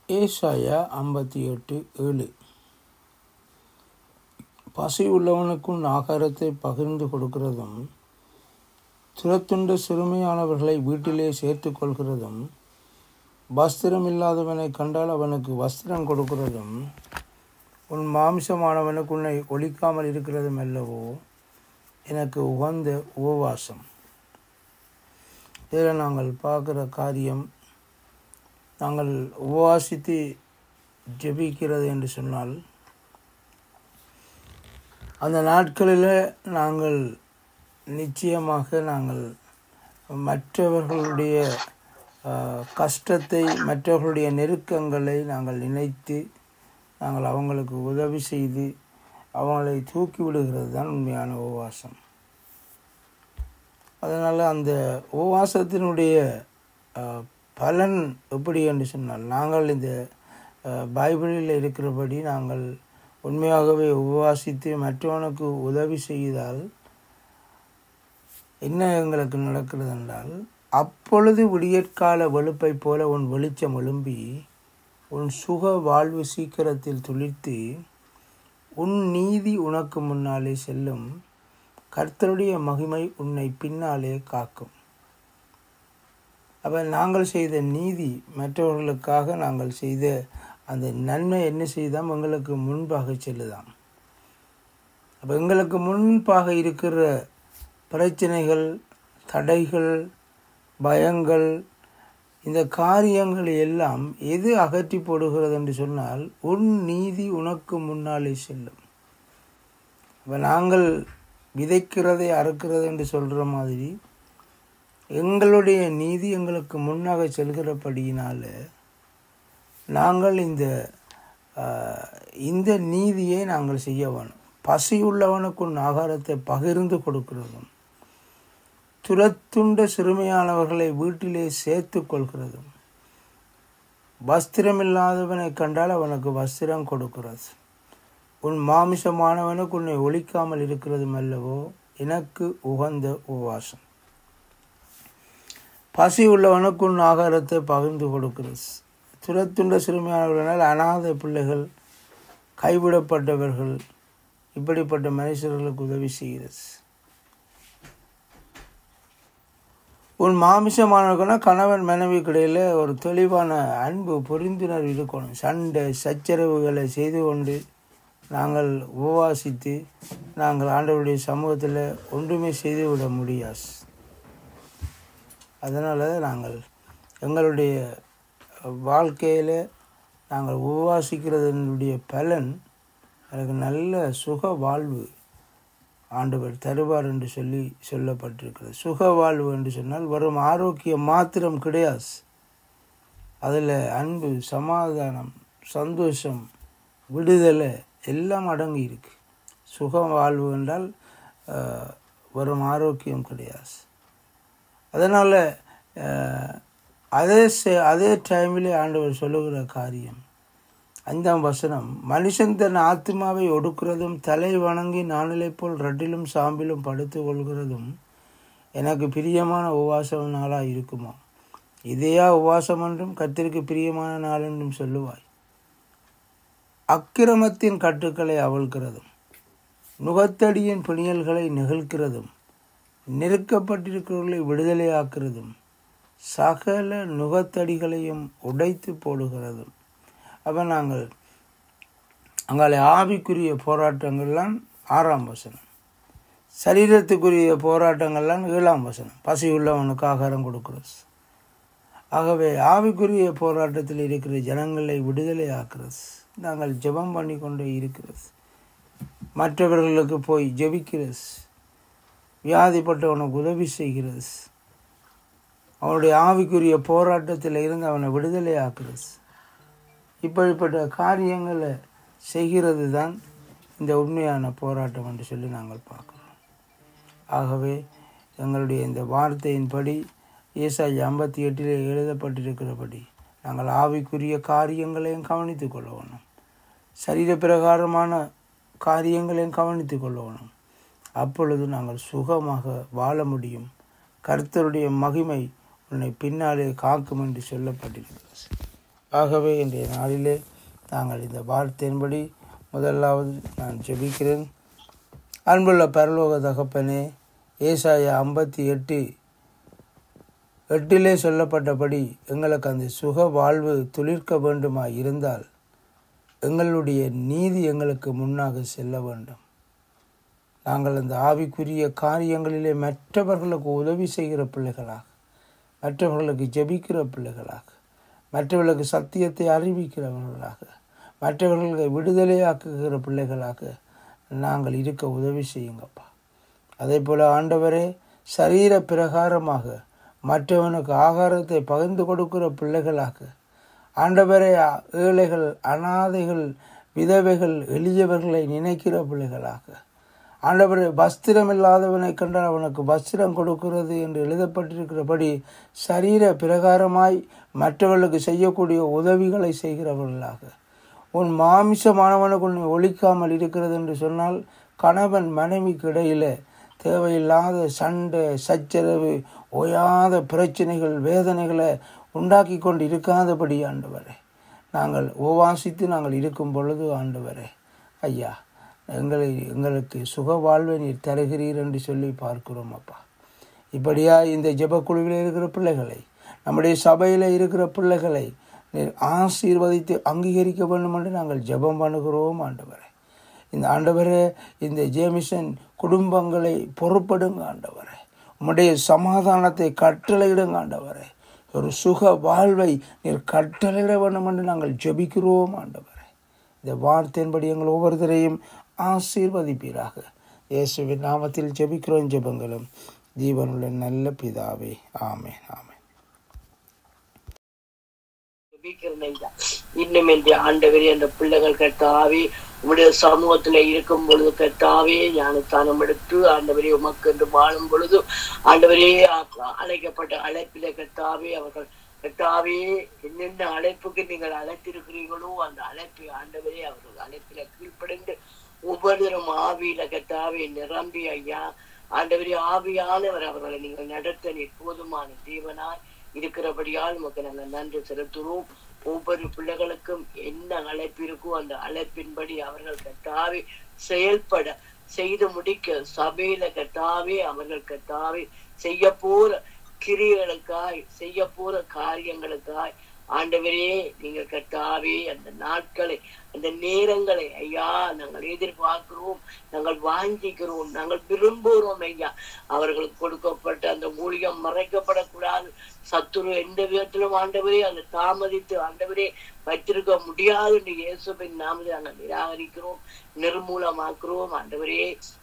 ஏசாயா ஐம்பத்தி எட்டு ஏழு பசி உள்ளவனுக்கும் ஆகாரத்தை பகிர்ந்து கொடுக்கிறதும் துரத்துண்ட சிறுமையானவர்களை வீட்டிலே சேர்த்து கொள்கிறதும் வஸ்திரம் இல்லாதவனை கண்டால் அவனுக்கு வஸ்திரம் கொடுக்கிறதும் உன் மாம்சமானவனுக்கு உன்னை ஒழிக்காமல் இருக்கிறதும் அல்லவோ எனக்கு உகந்த உபவாசம் இதில் நாங்கள் பார்க்குற காரியம் நாங்கள் உபவாசித்து ஜெபிக்கிறது என்று சொன்னால் அந்த நாட்களில் நாங்கள் நிச்சயமாக நாங்கள் மற்றவர்களுடைய ஆஹ், கஷ்டத்தை மற்றவர்களுடைய நெருக்கங்களை நாங்கள் நினைத்து நாங்கள் அவங்களுக்கு உதவி செய்து அவங்களை தூக்கி விடுகிறது தான் உண்மையான உபவாசம் அதனால் அந்த உபவாசத்தினுடைய ஆஹ், பலன் எப்படி என்று சொன்னால் நாங்கள் இந்த ஆஹ், பைபிளில் இருக்கிறபடி நாங்கள் உண்மையாகவே உபவாசித்து மற்றவனுக்கு உதவி செய்தால் என்ன எங்களுக்கு நடக்கிறது என்றால் அப்பொழுது விடியற்கால வெளுப்பை போல உன் வெளிச்சம் எழும்பி உன் சுக வாழ்வு சீக்கிரத்தில் துளிர்த்து உன் நீதி உனக்கு முன்னாலே செல்லும் கர்த்தருடைய மகிமை உன்னை பின்னாலே காக்கும் அப்போ நாங்கள் செய்த நீதி மற்றவர்களுக்காக நாங்கள் செய்த அந்த நன்மை என்ன செய்தாம் எங்களுக்கு முன்பாக செல்லுதாம் அப்போ எங்களுக்கு முன்பாக இருக்கிற பிரச்சனைகள் தடைகள் பயங்கள் இந்த காரியங்கள் எல்லாம் எது அகற்றி போடுகிறது என்று சொன்னால் உன் நீதி உனக்கு முன்னாலே செல்லும் இப்போ நாங்கள் விதைக்கிறதை அறுக்கிறது என்று சொல்கிற மாதிரி எங்களுடைய நீதி எங்களுக்கு முன்னாக செல்கிறபடியினால நாங்கள் இந்த ஆஹ், இந்த நீதியை நாங்கள் செய்ய வேணும் பசி உள்ளவனுக்கு உன் ஆகாரத்தை பகிர்ந்து கொடுக்கிறதும் துரத்துண்ட சிறுமையானவர்களை வீட்டிலே சேர்த்து கொள்கிறதும் வஸ்திரமில்லாதவனை கண்டால் அவனுக்கு வஸ்திரம் கொடுக்கிறது உன் மாமிசமானவனுக்கு உன்னை ஒழிக்காமல் இருக்கிறதும் அல்லவோ எனக்கு உகந்த உபவாசம் பசி உள்ளவனுக்கு உன் ஆகாரத்தை பகிர்ந்து கொடுக்கிறது துரத்துண்ட சிறுமியானவர்களால் அனாதை பிள்ளைகள் கைவிடப்பட்டவர்கள் இப்படிப்பட்ட மனுஷர்களுக்கு உதவி செய்கிறது உன் மாமிசமானவர்கள்னா கணவன் மனைவிக்கு இடையில் ஒரு தெளிவான அன்பு புரிந்துணர்வு இருக்கணும் சண்டை சச்சரவுகளை செய்து கொண்டு நாங்கள் உபவாசித்து நாங்கள் ஆண்டவருடைய சமூகத்தில் ஒன்றுமே செய்துவிட முடியாது அதனால் நாங்கள் எங்களுடைய வாழ்க்கையில் நாங்கள் உபவாசிக்கிறதனுடைய பலன் எனக்கு நல்ல சுக வாழ்வு ஆண்டவர் தருவார் என்று சொல்லி சொல்லப்பட்டிருக்கிறது சுக வாழ்வு என்று சொன்னால் வெறும் ஆரோக்கியம் மாத்திரம் கிடையாது அதில் அன்பு சமாதானம் சந்தோஷம் விடுதலை எல்லாம் அடங்கி இருக்கு சுக வாழ்வு என்றால் ஆஹ், வெறும் ஆரோக்கியம் கிடையாது அதனால் அதே செ- அதே டைமில் ஆண்டவர் சொல்லுகிற காரியம் அஞ்சாம் வசனம் மனுஷன் தன் ஆத்மாவை ஒடுக்கிறதும் தலை வணங்கி நானிலை போல் ரெட்டிலும் சாம்பிலும் படுத்து கொள்கிறதும் எனக்கு பிரியமான உபவாசம் நாளாக இருக்குமோ இதையா உபவாசம் என்றும் கத்திற்கு பிரியமான நாள் என்றும் சொல்லுவாய் அக்கிரமத்தின் கட்டுக்களை அவிழ்க்கிறதும் நுகத்தடியின் பிணியல்களை நிகழ்கிறதும் நெருக்கப்பட்டிருக்கிறவர்களை விடுதலையாக்குறதும் சகல நுகத்தடிகளையும் உடைத்து போடுகிறதும் அப்போ நாங்கள் அங்காலே ஆவிக்குரிய போராட்டங்கள்லாம் ஆறாம் வசனம் சரீரத்துக்குரிய போராட்டங்கள்லாம் ஏழாம் வசனம் பசி உள்ளவனுக்கு ஆகாரம் கொடுக்கிறது ஆகவே ஆவிக்குரிய போராட்டத்தில் இருக்கிற ஜனங்களை விடுதலை ஆக்குறது நாங்கள் ஜெபம் பண்ணி கொண்டே இருக்கிறது மற்றவர்களுக்கு போய் ஜெபிக்கிறது வியாதிப்பட்டவனுக்கு உதவி செய்கிறது அவனுடைய ஆவிக்குரிய போராட்டத்தில் இருந்து அவனை விடுதலை ஆக்குறது இப்படிப்பட்ட காரியங்களை செய்கிறது தான் இந்த உண்மையான போராட்டம் என்று சொல்லி நாங்கள் பார்க்கிறோம் ஆகவே எங்களுடைய இந்த வார்த்தையின்படி ஏசாய் ஐம்பத்தி எட்டிலே எழுதப்பட்டிருக்கிறபடி நாங்கள் ஆவிக்குரிய காரியங்களையும் கவனித்துக் கொள்ள வேணும் சரீர பிரகாரமான காரியங்களையும் கவனித்துக் கொள்ள வேணும் அப்பொழுது நாங்கள் சுகமாக வாழ முடியும் கர்த்தருடைய மகிமை உன்னை பின்னாலே காக்கும் என்று சொல்லப்பட்டிருக்கிறது ஆகவே இன்றைய நாளிலே நாங்கள் இந்த வார்த்தையின்படி முதலாவது நான் ஜெபிக்கிறேன் அன்புள்ள பரலோக தகப்பனே ஏசாயா ஐம்பத்தி எட்டு எட்டிலே சொல்லப்பட்டபடி எங்களுக்கு அந்த சுக வாழ்வு துளிர்க்க வேண்டுமா இருந்தால் எங்களுடைய நீதி எங்களுக்கு முன்னாக செல்ல வேண்டும் நாங்கள் அந்த ஆவிக்குரிய காரியங்களிலே மற்றவர்களுக்கு உதவி செய்கிற பிள்ளைகளாக மற்றவர்களுக்கு ஜெபிக்கிற பிள்ளைகளாக மற்றவர்களுக்கு சத்தியத்தை அறிவிக்கிறவர்களாக மற்றவர்களுக்கு விடுதலையாக்குகிற பிள்ளைகளாக நாங்கள் இருக்க உதவி செய்யுங்கப்பா அதே போல் ஆண்டவரே சரீர பிரகாரமாக மற்றவனுக்கு ஆகாரத்தை பகிர்ந்து கொடுக்கிற பிள்ளைகளாக ஆண்டவரே ஏழைகள் அனாதைகள் விதவைகள் எளியவர்களை நினைக்கிற பிள்ளைகளாக ஆண்டவரே வஸ்திரம் இல்லாதவனை கண்டால் அவனுக்கு வஸ்திரம் கொடுக்கிறது என்று எழுதப்பட்டிருக்கிறபடி சரீர பிரகாரமாய் மற்றவர்களுக்கு செய்யக்கூடிய உதவிகளை செய்கிறவர்களாக உன் மாமிசமானவனுக்கு உன்னை ஒழிக்காமல் இருக்கிறது என்று சொன்னால் கணவன் மனைவிக்கு இடையிலே தேவையில்லாத சண்டை சச்சரவு ஓயாத பிரச்சனைகள் வேதனைகளை உண்டாக்கி கொண்டு இருக்காதபடி ஆண்டவரே நாங்கள் உபவாசித்து நாங்கள் இருக்கும் பொழுது ஆண்டவரே ஐயா எங்களை எங்களுக்கு சுக வாழ்வை நீர் தருகிறீர் என்று சொல்லி பார்க்கிறோம் அப்பா இப்படியா இந்த ஜெபக்குழுவில் இருக்கிற பிள்ளைகளை நம்முடைய சபையில் இருக்கிற பிள்ளைகளை நீர் ஆசீர்வதித்து அங்கீகரிக்க வேண்டும் என்று நாங்கள் ஜெபம் பண்ணுகிறோம் ஆண்டவரே இந்த ஆண்டவரே இந்த ஜேமிசன் குடும்பங்களை பொறுப்படுங்க ஆண்டவரே உம்முடைய சமாதானத்தை கட்டளையிடுங்க ஆண்டவரே ஒரு சுக வாழ்வை நீர் கட்டளையிட வேண்டும் என்று நாங்கள் ஜெபிக்கிறோம் ஆண்டவரே இந்த வார்த்தையின்படி எங்கள் ஒவ்வொருத்தரையும் ஆசீர்வதிப்பீராக இயேசுவின் நாமத்தில் ஜெபிக்கிறோம் ஜெபங்களும் ஜீவனுள்ள நல்ல பிதாவே ஆமேன் ஆமேன் ஜெபிக்கிறேன் இன்னும் என்று ஆண்டவரே அந்த பிள்ளைகள் கர்த்தாவே உம்முடைய சமூகத்துல இருக்கும் பொழுது கர்த்தாவே ஞானஸ்தானம் எடுத்து ஆண்டவரே உமக்கு என்று வாழும் பொழுது ஆண்டவரே அ- அழைக்கப்பட்ட அழைப்பில கர்த்தாவே அவர்கள் கர்த்தாவே என்னென்ன அழைப்புக்கு நீங்கள் அழைத்திருக்கிறீர்களோ அந்த அழைப்பை ஆண்டவரே அவர்கள் அழைப்பில கீழ்ப்படைந்து ஒவ்வொருவரும் ஆவியில கர்த்தாவே நிரம்பி ஐயா ஆண்டவரே ஆவியானவர் அவர்களை நீங்கள் நடத்த நீர் போதுமான தேவனாய் இருக்கிறபடியால் உமக்கு நாங்கள் நன்றி செலுத்துகிறோம் ஒவ்வொரு பிள்ளைகளுக்கும் என்ன அழைப்பு இருக்கோ அந்த அழைப்பின்படி அவர்கள் கத்தாவே செயல்பட செய்து முடிக்க சபையில கத்தாவே அவர்கள் கத்தாவே செய்ய போற கிரியைகளுக்காய் செய்ய போற காரியங்களுக்காய் ஆண்டவரே நீங்க கர்த்தாவே அந்த நாட்களை அந்த நேரங்களை ஐயா நாங்கள் எதிர்பார்க்கிறோம் நாங்கள் வாஞ்சிக்கிறோம் நாங்கள் விரும்புகிறோம் ஐயா அவர்களுக்கு கொடுக்கப்பட்ட அந்த ஊழியம் மறைக்கப்படக்கூடாது சத்துரு எந்த விதத்திலும் ஆண்டவரே அதை தாமதித்து ஆண்டவரே வைத்திருக்க முடியாது என்று இயேசுவின் நாமத்தை நாங்கள் நிராகரிக்கிறோம் நிர்மூலமாக்குறோம் ஆண்டவரே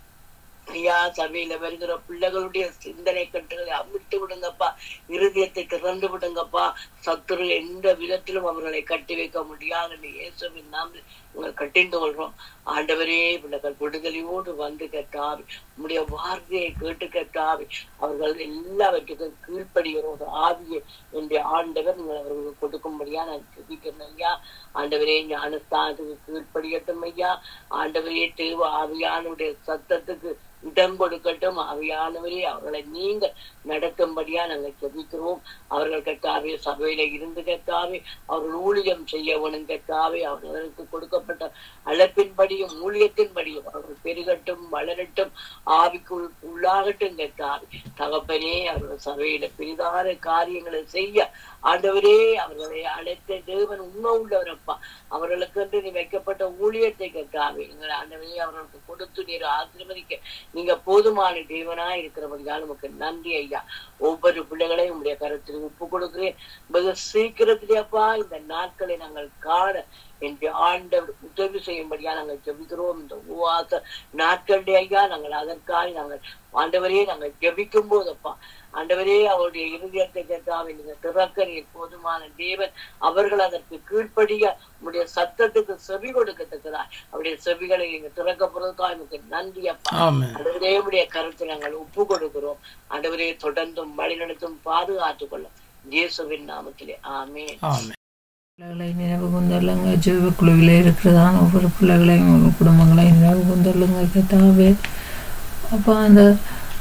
ஐயா சபையில வருகிற பிள்ளைகளுடைய சிந்தனை கட்டுகளை அமிட்டு விடுங்கப்பா இருதயத்தை திறந்து விடுங்கப்பா சத்துரு எந்த விதத்திலும் அவர்களை கட்டி வைக்க முடியாது என்று இயேசுவின் நாம் உங்கள் கட்டிந்து கொள்றோம் ஆண்டவரே பிள்ளைகள் விடுதலையோடு வந்து கேட்டாவி உம்முடைய வார்த்தையை கேட்டு கேட்டாவி அவர்கள் எல்லாவற்றுக்கும் கீழ்ப்படுகிற ஒரு ஆவியை என்னுடைய ஆண்டவர் நீங்கள் அவர்களுக்கு கொடுக்கும்படியா நான் ஜெபிக்கிறேன் ஐயா ஆண்டவரே ஞானஸ்தானத்துக்கு கீழ்ப்படியட்டும் ஐயா ஆண்டவரே தேவ ஆவியானுடைய சத்தத்துக்கு இடம் கொடுக்கட்டும் ஆவியானவரே அவர்களை நீங்க நடத்தும்படியா நாங்கள் ஜெபிக்கிறோம் அவர்கள் கட்டாவே சபையில இருந்து கட்டாவே அவர்கள் ஊழியம் செய்யவனும் கட்டாவே அவர்களுக்கு கொடுக்கப்பட்ட அழைப்பின்படியும் ஊழியத்தின்படியும் அவர்கள் பெருகட்டும் வளரட்டும் ஆவிக்குள் உள்ளாகட்டும் கட்டாவே தகப்பனே அவர்கள் சபையில பெரிதான காரியங்களை செய்ய ஆண்டவரே அவர்களை அழைத்த தேவன் உண்மை உள்ளவரப்பா அவர்களுக்கு என்று நீ வைக்கப்பட்ட ஊழியத்தை கட்டாவே எங்கள் ஆண்டவரே அவர்களுக்கு கொடுத்து நீர் ஆசீர்வதிக்க நீங்க போதுமான தேவனா இருக்கிறபடியால் உமக்கு நன்றி ஐயா ஒவ்வொரு பிள்ளைகளையும் உங்களுடைய கருத்தில் ஒப்பு கொடுக்கிறேன் மிக சீக்கிரத்திலேப்பா இந்த நாட்களை நாங்கள் காண என்று ஆண்டவர் உதவி செய்யும்படியா நாங்கள் ஜெபிக்கிறோம் இந்த உவாச நாட்களுடைய ஐயா நாங்கள் அதற்காக நாங்கள் ஆண்டவரே நாங்கள் ஜெபிக்கும் போதப்பா ஆண்டவரே அவருடைய இருதயத்தை கேட்டாவே நீங்க திறக்க நீர் போதுமான தேவன் அவர்கள் அதற்கு கீழ்ப்படிய உடைய சத்தத்துக்கு செவி கொடுக்கத்தக்கதா அவருடைய செவிகளை நீங்க திறக்க போறதுக்காக எனக்கு நன்றி அப்பா ஆமென் ஆண்டவரே உடைய கருத்தை நாங்கள் ஒப்பு கொடுக்கிறோம் ஆண்டவரே தொடர்ந்தும் வழிநடத்தும் பாதுகாத்துக் கொள்ளும் இயேசுவின் நாமத்திலே ஆமென் ஆமென் பிள்ளைகளை நினைவு கொண்டல்லுங்க ஜீவ குழுவில் இருக்கிறதான ஒவ்வொரு பிள்ளைகளையும் ஒரு குடும்பங்களையும் நினைவு கொண்டல்லுங்க கத்தாவே அப்போ அந்த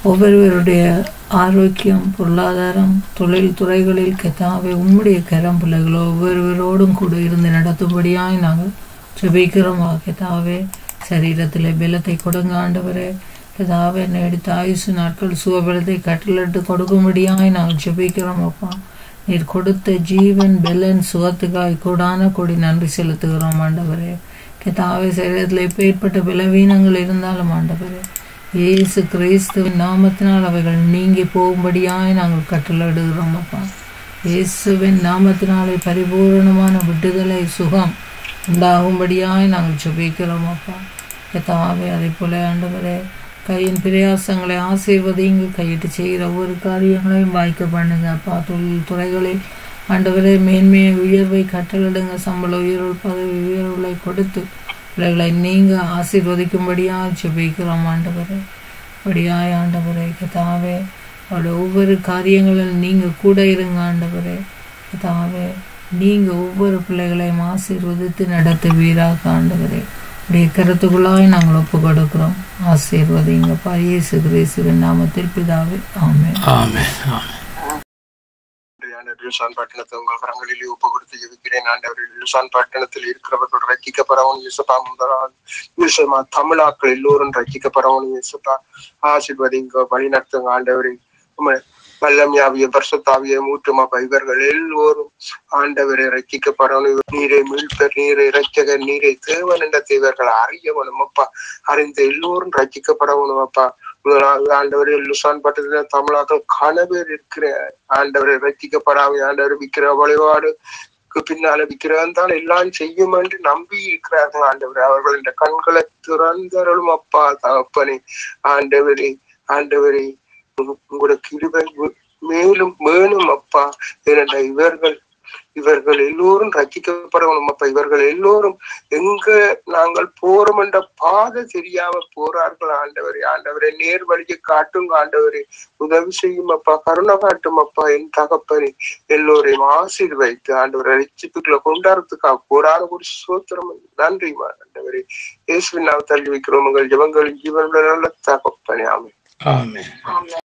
ஒவ்வொருவருடைய ஆரோக்கியம் பொருளாதாரம் தொழில் துறைகளில் கெத்தாவே உம்முடைய கரம் பிள்ளைகளோ ஒவ்வொருவரோடும் கூட இருந்து நடத்தும்படியாய் நாங்கள் ஜெபிக்கிறோம் கெத்தாவே சரீரத்தில் பலத்தை கொடுங்க ஆண்டவரே கெதாவே எடுத்த ஆயுசு நாட்கள் சுகபலத்தை கட்டளிட்டு கொடுக்கும்படியாய் நாங்கள் ஜெபிக்கிறோம் அப்பா நீர் கொடுத்த ஜீவன் பெலன் சுகத்துக்காய் கூடான கொடி நன்றி செலுத்துகிறோம் ஆண்டவரே கெத்தாவே சரீரத்தில் இப்போ ஏற்பட்ட பலவீனங்கள் இருந்தாலும் ஆண்டவரே இயேசு கிறிஸ்துவின் நாமத்தினால் அவைகள் நீங்கி போகும்படியாய் நாங்கள் கட்டளையிடுகிறோம் அப்பா இயேசுவின் நாமத்தினாலே பரிபூரணமான விடுதலை சுகம் உண்டாகும்படியாய் நாங்கள் ஜெபிக்கிறோம் அப்பா கத்தாவே அதே போல ஆண்டவரே கையின் பிரயாசங்களை ஆசீர்வதிங்க கையிட்டு செய்கிற ஒவ்வொரு காரியங்களையும் வாய்க்க பண்ணுங்க அப்பா தொழில் துறைகளில் ஆண்டவரே மேன்மையை உயர்வை கட்டளிடுங்க சம்பள உயர்வு பதவி உயர்வுகளை கொடுத்து பிள்ளைகளை நீங்க ஆசீர்வதிக்கும்படியாக ஜெபிக்கிறோம் ஆண்டவரே படியாய் ஆண்டவரே கதாவே அவருடைய ஒவ்வொரு காரியங்களில் நீங்க கூட இருங்க ஆண்டவரே கதாவே நீங்க ஒவ்வொரு பிள்ளைகளையும் ஆசீர்வதித்து நடத்துவீராக ஆண்டவரே உடைய கருத்துக்குள்ளாய் நாங்கள் ஒப்பு கொடுக்கிறோம் ஆசீர்வதிங்கப்பா இயேசு கிறிஸ்துவின் நாமத்தில் பிதாவே ஆமென் ஆமென் ஆமென் ஆண்டவர் லுசான் பட்டணத்தை உங்கள் கரங்களிலே ஒப்பு கொடுத்து ஜெபிக்கிறேன் ஆண்டவர் லுசான் பட்டணத்தில் இருக்கிறவர்கள் ரட்சிக்கப்படவும் இயேசுப்பா முதலாவது இயேசுமா தமிழாக்கள் எல்லோரும் ரட்சிக்கப்படவும் இயேசுப்பா ஆசீர்வதிங்க வழி நடத்துங்க ஆண்டவரை உம்மை வல்லமியாவிய பரிசுத்தாவிய மூட்டுமாப்பா இவர்கள் எல்லோரும் ஆண்டவரை ரட்சிக்கப்படணும் நீரை மீட்பர் நீரை ரட்சகர் நீரை தேவன் என்ற இவர்கள் அறியவனும் அப்பா அறிந்த எல்லோரும் ரட்சிக்கப்படணும் அப்பா முதலாவது ஆண்டவரே லுசான் பட்டத்தில் தமிழாக்கள் கனவேர் இருக்கிற ஆண்டவரை ரட்சிக்கப்படாம ஆண்டவர் விக்கிற வழிபாடு பின்னால விக்கிரகம் தான் எல்லாம் செய்யும் என்று நம்பி இருக்கிறார்கள் ஆண்டவர் அவர்கள் இந்த கண்களை திறந்தருளும் அப்பா தகப்பனே ஆண்டவரே ஆண்டவரே உங்களோட கிருபை மேலும் வேணும் அப்பா ஏனென்ற இவர்கள் இவர்கள் எல்லோரும் ரசிக்கப்படணும் அப்பா இவர்கள் எல்லோரும் எங்க நாங்கள் போறோம் என்ற பாதை தெரியாம போறார்கள் ஆண்டவரே ஆண்டவரே நேர் வழியை காட்டும் ஆண்டவரே உதவி செய்யும் அப்பா கருணை காட்டும் அப்பா என் தகப்பனே எல்லோரையும் ஆசீர்வைத்து ஆண்டவரை ரட்சிப்புகளை கொண்டாடுறதுக்காக கூடாத ஒரு சோத்திரம் நன்றிமா ஆண்டவரே இயேசுவின் நாம் தள்ளி வைக்கிறோம் உங்கள் ஜபங்கள் ஜீவனுள்ள நல்ல தகப்பனே ஆமே ஆமென் ஆமென்